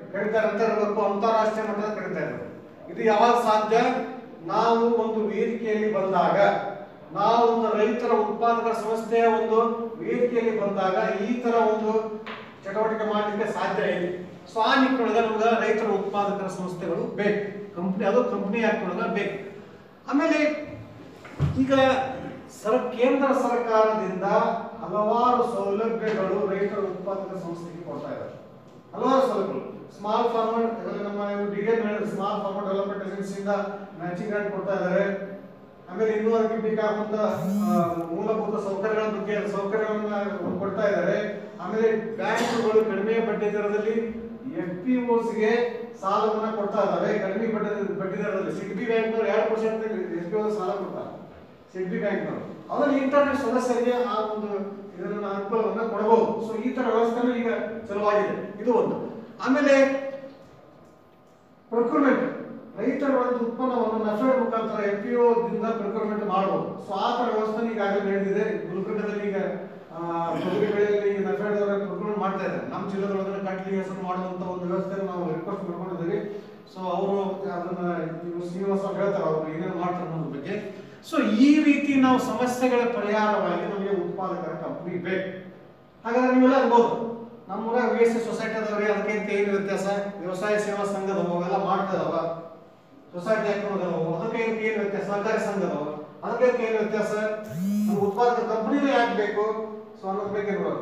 ಕರೀತಾರೆ ಅಂತ ಇರಬೇಕು ಅಂತಾರಾಷ್ಟ್ರೀಯ ಮಟ್ಟದ ಕರೀತಾ ಇದ್ದಾರೆ ಇದು ಯಾವಾಗ ಸಾಧ್ಯ ನಾವು ಒಂದು ವೇದಿಕೆಯಲ್ಲಿ ಬಂದಾಗ ನಾವು ಒಂದು ರೈತರ ಉತ್ಪಾದಕರ ಸಂಸ್ಥೆಯ ಒಂದು ವೇದಿಕೆಯಲ್ಲಿ ಬಂದಾಗ ಈ ತರ ಒಂದು ಚಟುವಟಿಕೆ ಮಾಡಲಿಕ್ಕೆ ಸಾಧ್ಯ ಇದೆ ಸೊ ಆ ನಿಟ್ಟಿನೊಳಗೆ ನಮ್ಗೆ ರೈತರ ಉತ್ಪಾದಕರ ಸಂಸ್ಥೆಗಳು ಬೇಕು ಕಂಪ್ನಿ ಅದು ಕಂಪ್ನಿ ಆಕ್ಟ್ ಒಳಗೆ ಬೇಕು ಆಮೇಲೆ ಈಗ ಸರ ಕೇಂದ್ರ ಸರ್ಕಾರದಿಂದ ಹಲವಾರು ಸೌಲಭ್ಯಗಳು ರೈತರ ಉತ್ಪಾದಕ ಸಂಸ್ಥೆಗೆ ಕೊಡ್ತಾ ಇದ್ದಾರೆ ಹಲವಾರು ಸೌಲಭ್ಯಗಳು ಸ್ಮಾಲ್ ಫಾರ್ಮರ್ ನಮ್ಮ ಡಿಗೇನ್ ಸ್ಮಾಲ್ ಫಾರ್ಮರ್ ಡೆವಲಪ್ಮೆಂಟ್ ಏಜೆನ್ಸಿಯಿಂದ ಮ್ಯಾಚಿಂಗ್ ಗ್ರಾಂಟ್ ಕೊಡ್ತಾ ಇದ್ದಾರೆ ಆಮೇಲೆ ಇನ್ನೂ ಅದಕ್ಕೆ ಬೇಕಾಗುವಂತ ಆ, ಮೂಲಭೂತ ಸೌಕರ್ಯಗಳ ಬಗ್ಗೆ ಸೌಕರ್ಯವನ್ನ ಕೊಡ್ತಾ ಇದ್ದಾರೆ ಆಮೇಲೆ ಬ್ಯಾಂಕ್ಗಳು ಕಡಿಮೆ ಬಡ್ಡಿ ದರದಲ್ಲಿ ಎಫ್ ಪಿ ಗೆ ಸಾಲವನ್ನ ಕೊಡ್ತಾ ಇದ್ದಾರೆ ಕಡಿಮೆ ಬಡ್ಡಿ ಬಡ್ಡಿ ದರದಲ್ಲಿ ಸಿಡ್ಬಿ ಬ್ಯಾಂಕ್ನವ್ರು ಎರಡು ಪರ್ಸೆಂಟ್ ಎಸ್ ಬಿ ಸಾಲ ಕೊಡ್ತಾರೆ ಸಿಡ್ಬಿ ಬ್ಯಾಂಕ್ನವರು ಅದರಲ್ಲಿ ಇಂಟರ್ನೆಟ್ ಸದಸ್ಯರಿಗೆ ಆ ಒಂದು ಇದನ್ನ ಅನುಕೂಲವನ್ನ ಕೊಡಬಹುದು ಸೊ ಈ ತರ ವ್ಯವಸ್ಥೆನೂ ಈಗ ಚಲುವಾಗಿದೆ ಇದು ಒಂದು ಆಮೇಲೆ ಪ್ರೊಕ್ಯೂರ್ಮೆಂಟ್ ರೈತರ ಒಂದು ಉತ್ಪನ್ನವನ್ನು ನಫೆಡ್ ಮುಖಾಂತರ ಎಫ್ ಪಿ ದಿಂದ ಪ್ರೊಕ್ಯೂರ್ಮೆಂಟ್ ಮಾಡಬಹುದು ಸೊ ಆ ತರ ವ್ಯವಸ್ಥೆ ಈಗಾಗಲೇ ನಡೆದಿದೆ ಗುಲ್ಬರ್ಗದಲ್ಲಿ ಈಗ ಆ, ತೊಗರಿ ಬೆಳೆಯಲ್ಲಿ ಈಗ ನಫೆಡ್ ಅವರ ಪ್ರೊಕ್ಯೂರ್ಮೆಂಟ್ ಮಾಡ್ತಾ ಇದ್ದಾರೆ ನಮ್ಮ ಜಿಲ್ಲೆದೊಳಗೆ ಕಟ್ಲಿ ಹೆಸರು ಮಾಡುವಂತ ಒಂದು ವ್ಯವಸ್ಥೆಯನ್ನು ನಾವು ರಿಕ್ವೆಸ್ಟ್ ಮಾಡ್ಕೊಂಡಿದ್ದೀವಿ ಸೊ ಅವರು ಅದನ್ನ ಇವ್ರು ಶ್ರೀನಿವಾಸ ಅವ್ರು ಹೇಳ್ತಾರೆ ಅವರು ಏನೇನು ಮಾಡ್ತಾರೆ ಅನ್ನೋದ್ರ ಬಗ್ಗೆ ಸೊ ಈ ರೀತಿ ನಾವು ಸಮಸ್ಯೆಗಳ ಪರಿಹಾರವಾಗಿ ನಮಗೆ ಉತ್ಪಾದಕರ ಕಂಪನಿ ಬೇಕು ಹಾಗಾದ್ರೆ ನೀವೆಲ್ಲ ಅನ್ಬೋದು ನಮ್ಮೂರ ವಿ ಎಸ್ ಸಿ ಸೊಸೈಟಿ ಅದವ್ರಿ ಅದಕ್ಕೆ ಇದಕ್ಕೆ ಏನು ವ್ಯತ್ಯಾಸ ವ್ಯವಸಾಯ ಸೇವಾ ಸಂಘದ ಅವೆಲ್ಲ ಮಾಡ್ತಾ ಇದಾವ ಸೊಸೈಟಿ ಹಾಕೋದವ ಅದಕ್ಕೆ ಇದಕ್ಕೆ ಏನು ವ್ಯತ್ಯಾಸ ಸಹಕಾರಿ ಸಂಘದವ ಅದಕ್ಕೆ ಇದಕ್ಕೆ ಏನು ವ್ಯತ್ಯಾಸ ನಮ್ಮ ಉತ್ಪಾದಕ ಕಂಪನಿನೇ ಯಾಕೆ ಬೇಕು ಸೊ ಅನ್ನೋದ್ರ ಬಗ್ಗೆ ನೋಡೋಣ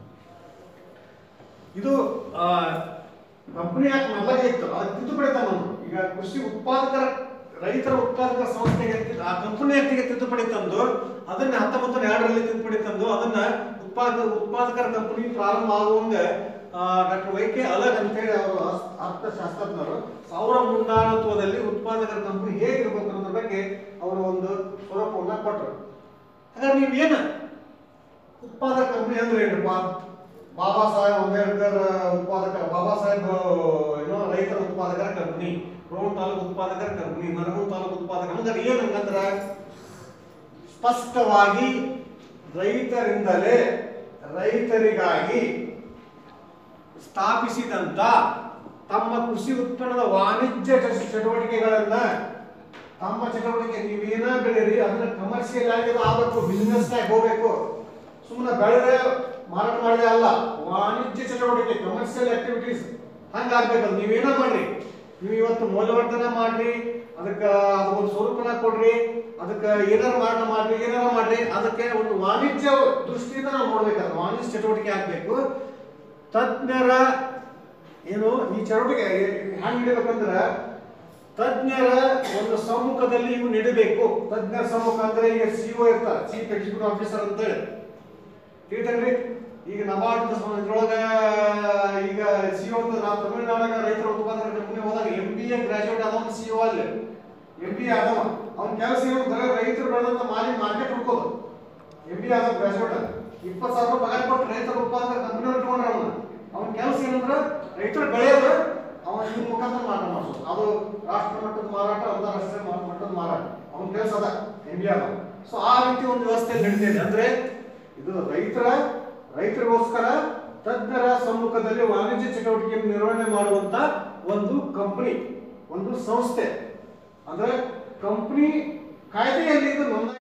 ಇದು ಕಂಪನಿ ಯಾಕೆ ಮೊದಲಾಗೆ ಇತ್ತು ಅದಕ್ಕೆ ತಿದ್ದುಪಡಿ ತಂದು ಈಗ ಕೃಷಿ ಉತ್ಪಾದಕರ ರೈತರ ಉತ್ಪಾದಕರ ಸಂಸ್ಥೆಗೆ ತಿ- ಆ ಕಂಪನಿ ಆಕ್ಟಿಗೆ ತಿದ್ದುಪಡಿ ತಂದು ಅದನ್ನ ಹತ್ತೊಂಬತ್ತು ನೂರ ಎರಡರಲ್ಲಿ ತಿದ್ದುಪಡಿ ತಂದು ಅದನ್ನ ಉತ್ಪಾದಕ ಉತ್ಪಾದಕರ ಕಂಪನಿ ಪ್ರಾರಂಭ ಆಗುವಂಗ ಡಾಕ್ಟರ್ ವೈ ಕೆ ಅಲಗ್ ಅಂತೇಳಿ ಅವರು ಅರ್ಥ- ಅರ್ಥಶಾಸ್ತ್ರಜ್ಞರು ಅವರ ಮುಂದಾಳತ್ವದಲ್ಲಿ ಉತ್ಪಾದಕರ ಕಂಪನಿ ಹೇಗಿರ್ಬೇಕು ಅನ್ನೋದ್ರ ಬಗ್ಗೆ ಅವರು ಒಂದು ಸ್ವರೂಪವನ್ನ ಕೊಟ್ಟರು ಹಾಗಾದ್ರೆ ನೀವೇನ ಉತ್ಪಾದಕ ಕಂಪನಿ ಅಂದ್ರೆ ಏನಪ್ಪ ಬಾಬಾ ಸಾಹೇಬ್ ಅಂಬೇಡ್ಕರ್ ಉತ್ಪಾದಕ ಬಾಬಾ ಸಾಹೇಬ್ ಏನೋ ರೈತರ ಉತ್ಪಾದಕರ ಕಂಪನಿ ರೋಣ ತಾಲೂಕು ಉತ್ಪಾದಕರ ಕಂಪನಿ ನರಗುಂದ ತಾಲೂಕು ಉತ್ಪಾದಕ ಹಂಗಾರೆ ಏನು ಹಂಗಂದ್ರ ಸ್ಪಷ್ಟವಾಗಿ ರೈತರಿಂದಲೇ ರೈತರಿಗಾಗಿ ಸ್ಥಾಪಿಸಿದಂತ ತಮ್ಮ ಕೃಷಿ ಉತ್ಪನ್ನದ ವಾಣಿಜ್ಯ ಚ- ಚಟುವಟಿಕೆಗಳನ್ನ ತಮ್ಮ ಚಟುವಟಿಕೆ ನೀವೇನ ಬೆಳೀರಿ ಅದನ್ನ ಕಮರ್ಷಿಯಲ್ ಆಗಿ ಆಗಬೇಕು ಬಿಸ್ನೆಸ್ ನಾಗ ಹೋಗ್ಬೇಕು ಸುಮ್ಮನೆ ಬೆಳೆದ್ರೆ ಮಾರಾಟ ಮಾಡಿದೆ ಅಲ್ಲ ವಾಣಿಜ್ಯ ಚಟುವಟಿಕೆ ಕಮರ್ಷಿಯಲ್ ಆಕ್ಟಿವಿಟೀಸ್ ಹಂಗಾಗ್ಬೇಕು ಅದು ನೀವೇನ ಮಾಡ್ರಿ ನೀವು ಇವತ್ತು ಮೌಲ್ಯವರ್ಧನೆ ಮಾಡ್ರಿ ಅದಕ್ಕೆ ಅದಕ್ಕೊಂದು ಸ್ವರೂಪನ ಕೊಡ್ರಿ ಅದಕ್ಕೆ ಏನಾರ ಮಾರಾಟ ಮಾಡ್ರಿ ಏನಾರ ಮಾಡ್ರಿ ಅದಕ್ಕೆ ಒಂದು ವಾಣಿಜ್ಯ ದೃಷ್ಟಿಯಿಂದ ನಾವು ನೋಡ್ಬೇಕಾದ್ರೆ ವಾಣಿಜ್ಯ ಚಟುವಟಿಕೆ ಆಗ್ಬೇಕು ತಜ್ಞರ ಏನು ಈ ಚಟುವಟಿಕೆ ಹ್ಯಾಂಗ್ ಹಿಡಿಬೇಕಂದ್ರ ತಜ್ಞರ ಒಂದು ಸಮ್ಮುಖದಲ್ಲಿ ಇವು ನೀಡಬೇಕು ತಜ್ಞರ ಸಮ್ಮುಖ ಅಂದ್ರೆ ಈಗ ಸಿಒ ಇರ್ತಾರೆ ಚೀಫ್ ಎಕ್ಸಿಕ್ಯೂಟಿವ್ ಆಫೀಸರ್ ಅಂತ ಹೇಳಿ ತಿಳಿತಲ್ರಿ ಈಗ ನಬಾರ್ಡ್ ಇದ್ರೊಳಗ ಈಗ ಸಿಒ ಅಂತ ನಾವು ತಮಿಳ್ನಾಡಾಗ ರೈತರ ಉತ್ಪಾದಕರ ಕಂಪನಿ ಹೋದಾಗ ಎಂ ಬಿ ಎ ಗ್ರಾಜುಯೇಟ್ ಆದವನ್ ಸಿಒ ಅಲ್ಲಿ ಎಂ ಬಿ ಎ ಆದವ ಅವ್ನ ಕೆಲಸ ಏನು ಬರೀ ರೈತರು ಬೆಳೆದಂತ ಮಾಲಿ ಮಾರ್ಕೆಟ್ ಹುಡ್ಕೋದು ಎಂ ಬಿ ಆದ ಗ್ರಾಜುಯೇಟ್ ಇಪ್ಪತ್ತು ಸಾವಿರ ರೂಪಾಯಿ ಪಗಾರ ಕೊಟ್ಟು ರೈತರ ಉತ್ಪಾದಕ ಕಂಪನಿ ಇಟ್ಕೊಂಡ್ರ ಅವನ ಅವನ ಕೆಲಸ ಏನಂದ್ರ ರೈತರು ಬೆಳೆಯೋದು ಅವನ ಇದ್ರ ಮುಖಾಂತರ ಮಾರಾಟ ಮಾಡಿಸೋದು ಅದು ರಾಷ್ಟ್ರ ಮಟ್ಟದ ಮಾರಾಟ ಅಂತಾರಾಷ್ಟ್ರೀಯ ಮಾ- ಮಟ್ಟದ ಮಾರಾಟ ಅವನ ಕೆಲಸ ಅದ ಎಂ ಬಿ ಆದ ಸೊ ಆ ರೀತಿ ಒಂದು ವ್ಯವಸ್ಥೆ ನಡೀತಿದೆ ಅಂದ್ರೆ ಇದು ರೈತರ ರೈತರಿಗೋಸ್ಕರ ತಜ್ಞರ ಸಮ್ಮುಖದಲ್ಲಿ ವಾಣಿಜ್ಯ ಚಟುವಟಿಕೆಯನ್ನು ನಿರ್ವಹಣೆ ಮಾಡುವಂತ ಒಂದು ಕಂಪನಿ ಒಂದು ಸಂಸ್ಥೆ ಅಂದ್ರೆ ಕಂಪನಿ ಕಾಯ್ದೆಯಲ್ಲಿ ಇದು ನೋಂದಾಯಿ